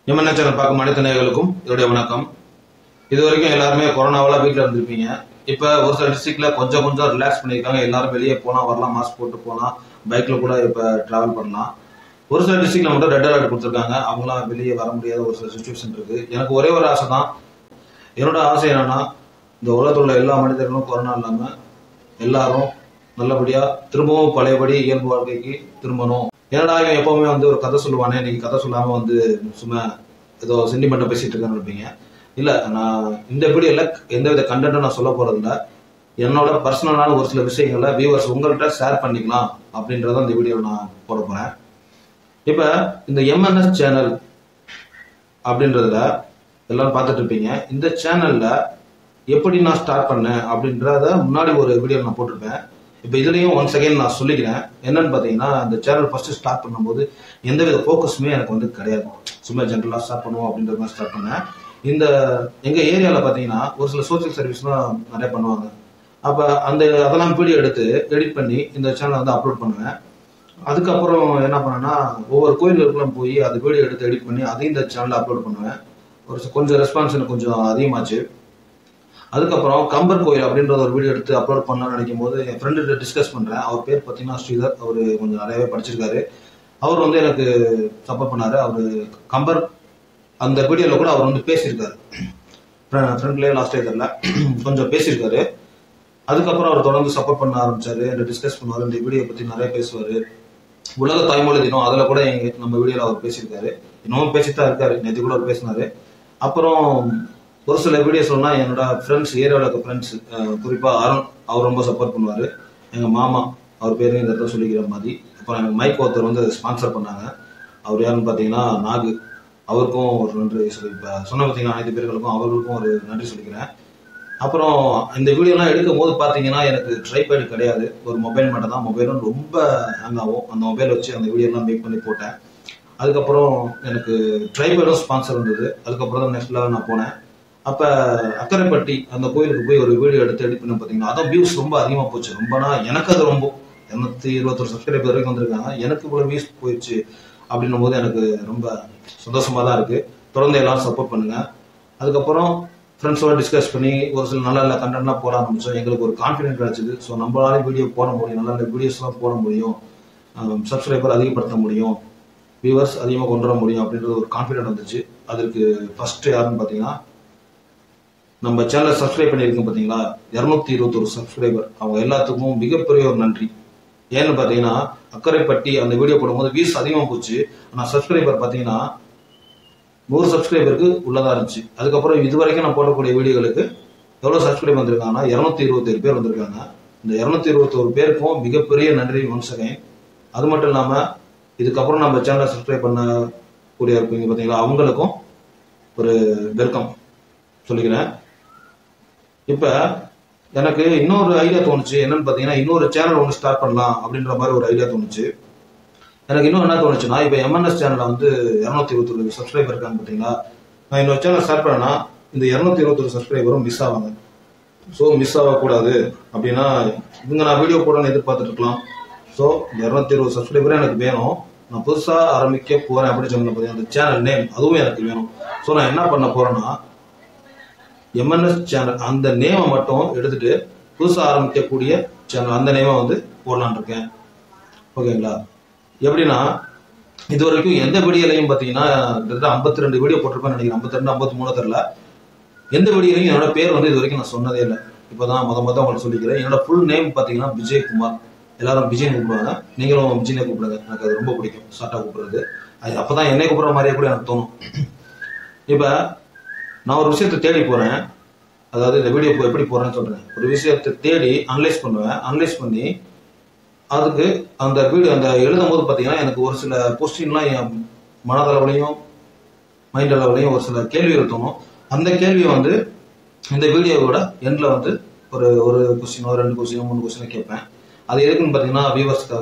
MNA channel பார்க்கும் அனைத்து நேயர்களுக்கும் என்னுடைய வணக்கம் இது வரைக்கும் எல்லாருமே கொரோனாவால வீட்டில் இருந்திருப்பீங்க இப்போ ஒரு சில டிஸ்ட்ரிக்ட்ல கொஞ்சம் கொஞ்சம் ரிலாக்ஸ் பண்ணியிருக்காங்க எல்லாரும் வெளியே போனா வரலாம் மாஸ்க் போட்டு போகலாம் பைக்ல கூட இப்போ டிராவல் பண்ணலாம் ஒரு சில டிஸ்ட்ரிக்ட்ல மட்டும் ரெட் அலர்ட் கொடுத்துருக்காங்க அவங்களாம் வெளியே வர முடியாத ஒரு சில சுச்சுவேஷன் இருக்கு எனக்கு ஒரே ஒரு ஆசை தான் என்னோட ஆசை என்னன்னா இந்த உலகத்தில் உள்ள எல்லா மனிதர்களும் கொரோனா இல்லாம எல்லாரும் நல்லபடியா திரும்பவும் பழையபடி இயல்பு வாழ்க்கைக்கு திரும்பணும் என்னடா இவன் எப்பவுமே வந்து ஒரு கதை சொல்லுவானே இன்னைக்கு கதை சொல்லாம வந்து சும்மா ஏதோ சென்டிமெண்ட்டா பேசிட்டு இருக்கான்னு இருப்பீங்க இல்ல நான் இந்த வீடியோல எந்தவித கண்டென்ட்டும் நான் சொல்ல போறது இல்ல என்னோட பர்சனலான ஒரு சில விஷயங்களை வியூவர்ஸ் உங்கள்கிட்ட ஷேர் பண்ணிக்கலாம் அப்படின்றத இந்த வீடியோ நான் போட போறேன் இப்ப இந்த எம்என்எஸ் சேனல் அப்படின்றதுல எல்லாரும் பார்த்துட்டு இருப்பீங்க இந்த சேனல்ல எப்படி நான் ஸ்டார்ட் பண்ணேன் அப்படின்றத முன்னாடி ஒரு வீடியோ நான் போட்டிருப்பேன் இப்போ இதுலயும் ஒன் செகண்ட் நான் சொல்லிக்கிறேன் என்னன்னு பார்த்தீங்கன்னா இந்த சேனல் ஃபர்ஸ்ட் ஸ்டார்ட் பண்ணும்போது எந்தவித ஃபோக்கஸுமே எனக்கு வந்து கிடையாது சும்மா ஜென்ரலாக ஸ்டார்ட் பண்ணுவோம் அப்படின்ற மாதிரி ஸ்டார்ட் பண்ணேன் இந்த எங்க ஏரியாவில் பார்த்தீங்கன்னா ஒரு சில சோசியல் சர்வீஸ்லாம் நிறைய பண்ணுவாங்க அப்போ அந்த அதெல்லாம் வீடியோ எடுத்து எடிட் பண்ணி இந்த சேனலை வந்து அப்லோட் பண்ணுவேன் அதுக்கப்புறம் என்ன பண்ணேன்னா ஒவ்வொரு கோயிலுக்குலாம் போய் அது வீடியோ எடுத்து எடிட் பண்ணி அதையும் இந்த சேனலில் அப்லோட் பண்ணுவேன் ஒரு சி- கொஞ்சம் ரெஸ்பான்ஸ் எனக்கு கொஞ்சம் அதிகமாச்சு அதுக்கப்புறம் கம்பர் கோயில் அப்படின்ற ஒரு வீடியோ எடுத்து அப்லோட் பண்ணலாம்னு நினைக்கும் போது என் ஃப்ரெண்டு டிஸ்கஸ் பண்றேன் அவர் பேர் பார்த்தீங்கன்னா ஸ்ரீதர் அவர் கொஞ்சம் நிறையவே படிச்சிருக்காரு அவர் வந்து எனக்கு சப்போர்ட் பண்ணாரு அவர் கம்பர் அந்த வீடியோல கூட அவர் வந்து பேசியிருக்காரு ஃப்ரெண்ட்லேயே லாஸ்ட் இயர்ல கொஞ்சம் பேசியிருக்காரு அதுக்கப்புறம் அவர் தொடர்ந்து சப்போர்ட் பண்ண ஆரம்பிச்சாரு என்ன டிஸ்கஸ் பண்ணுவாரு இந்த வீடியோ பத்தி நிறைய பேசுவாரு உலக தாய்மொழி தினம் அதுல கூட எங்க நம்ம வீடியோல அவர் பேசியிருக்காரு இன்னமும் பேசிட்டு தான் இருக்காரு நேற்று கூட அவர் பேசினாரு அப்புறம் ஒரு சில வீடியோஸ்லாம் என்னோட ஃப்ரெண்ட்ஸ் ஏரியாவில் இருக்க ஃப்ரெண்ட்ஸ் குறிப்பா அருண் அவர் ரொம்ப சப்போர்ட் பண்ணுவாரு எங்க மாமா அவர் பேரு இந்த இடத்துல சொல்லிக்கிற மாதிரி அப்புறம் எனக்கு மைக் ஒருத்தர் வந்து ஸ்பான்சர் பண்ணாங்க அவர் யாருன்னு பார்த்தீங்கன்னா நாகு அவருக்கும் ஒரு நன்றி சொல்லி இப்போ சொன்ன பார்த்தீங்கன்னா அனைத்து பேர்களுக்கும் அவர்களுக்கும் ஒரு நன்றி சொல்லிக்கிறேன் அப்புறம் இந்த வீடியோலாம் எடுக்கும் போது பார்த்தீங்கன்னா எனக்கு ட்ரைபேடு கிடையாது ஒரு மொபைல் மட்டும் தான் மொபைலும் ரொம்ப ஹேங் ஆகும் அந்த மொபைல் வச்சு அந்த வீடியோலாம் மேக் பண்ணி போட்டேன் அதுக்கப்புறம் எனக்கு ட்ரைபேடும் ஸ்பான்சர் இருந்தது அதுக்கப்புறம் தான் நெக்ஸ்ட் லெவல் நான் போனேன் அப்போ அக்கரைப்பட்டி அந்த கோயிலுக்கு போய் ஒரு வீடியோ எடுத்து எடிட் பண்ணி பார்த்தீங்கன்னா அதான் வியூஸ் ரொம்ப அதிகமாக போச்சு ரொம்பனா எனக்கு அது ரொம்ப இரநூத்தி இருபத்தொரு சப்ஸ்கிரைபர் வரைக்கும் வந்திருக்காங்க எனக்கு இவ்வளோ வியூஸ் போயிடுச்சு அப்படின்னும் போது எனக்கு ரொம்ப சந்தோஷமா தான் இருக்கு தொடர்ந்து எல்லாரும் சப்போர்ட் பண்ணுங்க அதுக்கப்புறம் ஃப்ரெண்ட்ஸோட டிஸ்கஸ் பண்ணி ஒரு சில நல்ல நல்ல கண்டென்ட்லாம் போட ஆரம்பிச்சோம் எங்களுக்கு ஒரு கான்ஃபிடென்ட் கிடைச்சது ஸோ நம்மளால வீடியோ போட முடியும் நல்ல நல்ல வீடியோஸ்லாம் போட முடியும் சப்ஸ்கிரைபர் அதிகப்படுத்த முடியும் வியூவர்ஸ் அதிகமாக கொண்டு வர முடியும் அப்படின்றது ஒரு கான்ஃபிடென்ட் வந்துச்சு அதற்கு ஃபர்ஸ்ட் யாருன்னு பார்த்தீங்கன்னா நம்ம சேனலை சப்ஸ்கிரைப் பண்ணியிருக்கோம் பார்த்தீங்களா இரநூத்தி இருபத்தொரு சப்ஸ்கிரைபர் அவங்க எல்லாத்துக்கும் மிகப்பெரிய ஒரு நன்றி ஏன்னு பார்த்தீங்கன்னா அக்கரைப்பட்டி அந்த வீடியோ போடும்போது வியூஸ் அதிகமாக போச்சு ஆனால் சப்ஸ்கிரைபர் பார்த்தீங்கன்னா நூறு சப்ஸ்கிரைபருக்கு உள்ளதா இருந்துச்சு அதுக்கப்புறம் இது வரைக்கும் நான் போடக்கூடிய வீடியோகளுக்கு எவ்வளவு சப்ஸ்கிரைப் வந்திருக்காங்கன்னா இரநூத்தி இருபத்தேழு பேர் வந்திருக்காங்க இந்த இரநூத்தி இருபத்தோரு பேருக்கும் மிகப்பெரிய நன்றி ஒன்ஸ் அகைன் அது மட்டும் இல்லாம இதுக்கப்புறம் நம்ம சேனலை சப்ஸ்கிரைப் பண்ண கூடிய இருப்பீங்க பார்த்தீங்களா அவங்களுக்கும் ஒரு வெல்கம் சொல்லிக்கிறேன் இப்ப எனக்கு இன்னொரு ஐடியா தோணுச்சு என்னன்னு பார்த்தீங்கன்னா இன்னொரு சேனல் ஒன்று ஸ்டார்ட் பண்ணலாம் அப்படின்ற மாதிரி ஒரு ஐடியா தோணுச்சு எனக்கு இன்னும் என்ன தோணுச்சுன்னா இப்போ எம்என்எஸ் சேனல்ல வந்து இரநூத்தி இருபத்தொரு சப்ஸ்கிரைபர் இருக்காங்க பார்த்தீங்களா நான் இன்னொரு சேனல் ஸ்டார்ட் பண்ணேன்னா இந்த இரநூத்தி இருபத்தொரு சப்ஸ்கிரைபரும் மிஸ் ஆவாங்க ஸோ மிஸ் ஆகக்கூடாது அப்படின்னா இவங்க நான் வீடியோ போடணும்னு எதிர்பார்த்துட்டு இருக்கலாம் ஸோ இந்த இரநூத்தி இருபது சப்ஸ்கிரைபரும் எனக்கு வேணும் நான் புதுசாக ஆரம்பிக்க போறேன் அப்படின்னு சொன்ன பார்த்தீங்கன்னா அந்த சேனல் நேம் அதுவும் எனக்கு வேணும் ஸோ நான் என்ன பண்ண போறேன்னா எம்என்எஸ் சேனல் அந்த நேமை மட்டும் எடுத்துட்டு புதுசாக ஆரம்பிக்கக்கூடிய சேனல் அந்த நேமை வந்து போடலான்னு இருக்கேன் ஓகேங்களா எப்படின்னா இது வரைக்கும் எந்த வீடியோலையும் பார்த்தீங்கன்னா கிட்டத்தட்ட ஐம்பத்தி ரெண்டு வீடியோ போட்டிருப்பேன்னு நினைக்கிறேன் ஐம்பத்தி ரெண்டு ஐம்பத்தி மூணு தெரில எந்த வீடியோலையும் என்னோட பேர் வந்து இது வரைக்கும் நான் சொன்னதே இல்லை இப்போதான் முத முத உங்களுக்கு சொல்லிக்கிறேன் என்னோட ஃபுல் நேம் பார்த்தீங்கன்னா விஜய் குமார் எல்லாரும் விஜய் கூப்பிடுவாங்க நீங்களும் விஜய்னே கூப்பிடுங்க எனக்கு அது ரொம்ப பிடிக்கும் ஷார்ட்டாக கூப்பிடுறது அது அப்பதான் என்னை கூப்பிடுற மாதிரியே கூட எனக்கு தோணும் இப்போ நான் ஒரு விஷயத்தை தேடி போறேன் அதாவது இந்த வீடியோ எப்படி போறேன்னு சொல்றேன் ஒரு விஷயத்தை தேடி அனலைஸ் பண்ணுவேன் அனலைஸ் பண்ணி அதுக்கு அந்த வீடியோ அந்த எழுதும் போது பார்த்தீங்கன்னா எனக்கு ஒரு சில கொஸ்டின்லாம் என் மனதளவுலையும் மைண்ட் அளவுலையும் ஒரு சில கேள்விகள் தோணும் அந்த கேள்வியை வந்து இந்த வீடியோவோட எண்ட்ல வந்து ஒரு ஒரு கொஸ்டினோ ரெண்டு கொஸ்டினோ மூணு கொஸ்டினோ கேட்பேன் அது எதுக்குன்னு பார்த்தீங்கன்னா வியூவர்ஸ்க்காக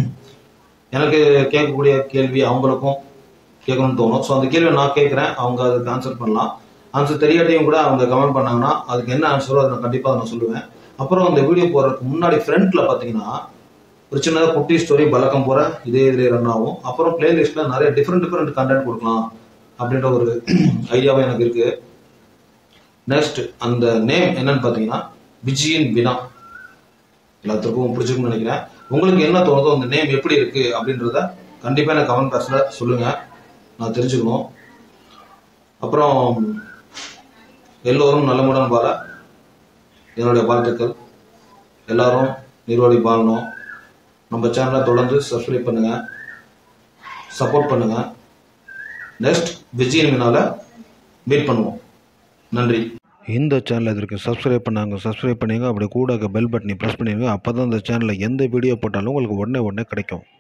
எனக்கு கேட்கக்கூடிய கேள்வி அவங்களுக்கும் கேட்கணும்னு தோணும் ஸோ அந்த கேள்வியை நான் கேட்குறேன் அவங்க அதுக்கு ஆன்சர் பண்ணலாம் ஆன்சர் தெரியாட்டியும் கூட அவங்க கமெண்ட் பண்ணாங்கன்னா அதுக்கு என்ன ஆன்சரோ அதை நான் கண்டிப்பாக நான் சொல்லுவேன் அப்புறம் அந்த வீடியோ போடுறதுக்கு முன்னாடி ஃப்ரண்ட்ல பார்த்தீங்கன்னா ஒரு சின்னதாக குட்டி ஸ்டோரி பழக்கம் போற இதே இதிலே ரன் ஆகும் அப்புறம் பிளேலிஸ்ட்ல நிறைய டிஃப்ரெண்ட் டிஃப்ரெண்ட் கண்டென்ட் கொடுக்கலாம் அப்படின்ற ஒரு ஐடியாவும் எனக்கு இருக்கு நெக்ஸ்ட் அந்த நேம் என்னன்னு பார்த்தீங்கன்னா விஜயின் வினா எல்லாத்துக்கும் பிடிச்சிருக்கும்னு நினைக்கிறேன் உங்களுக்கு என்ன தோணுதோ அந்த நேம் எப்படி இருக்கு அப்படின்றத கண்டிப்பாக எனக்கு கமெண்ட் பாக்ஸில் சொல்லுங்க நான் தெரிஞ்சுக்கணும் அப்புறம் எல்லோரும் நலமுடன் வாழ என்னுடைய வாழ்த்துக்கள் எல்லாரும் நீரோடி வாழணும் நம்ம சேனலை தொடர்ந்து சப்ஸ்கிரைப் பண்ணுங்க சப்போர்ட் பண்ணுங்க நெக்ஸ்ட் விஜயின் வினால மீட் பண்ணுவோம் நன்றி இந்த சேனல் இதற்கு சப்ஸ்கிரைப் பண்ணாங்க சப்ஸ்கிரைப் பண்ணிங்க அப்படி கூட பெல் பட்டனை ப்ரெஸ் பண்ணிடுங்க அப்போ தான் இந்த சேனலில் எந்த வீடியோ போட்டாலும் உங்களுக்கு உடனே உடனே கிடைக்கும்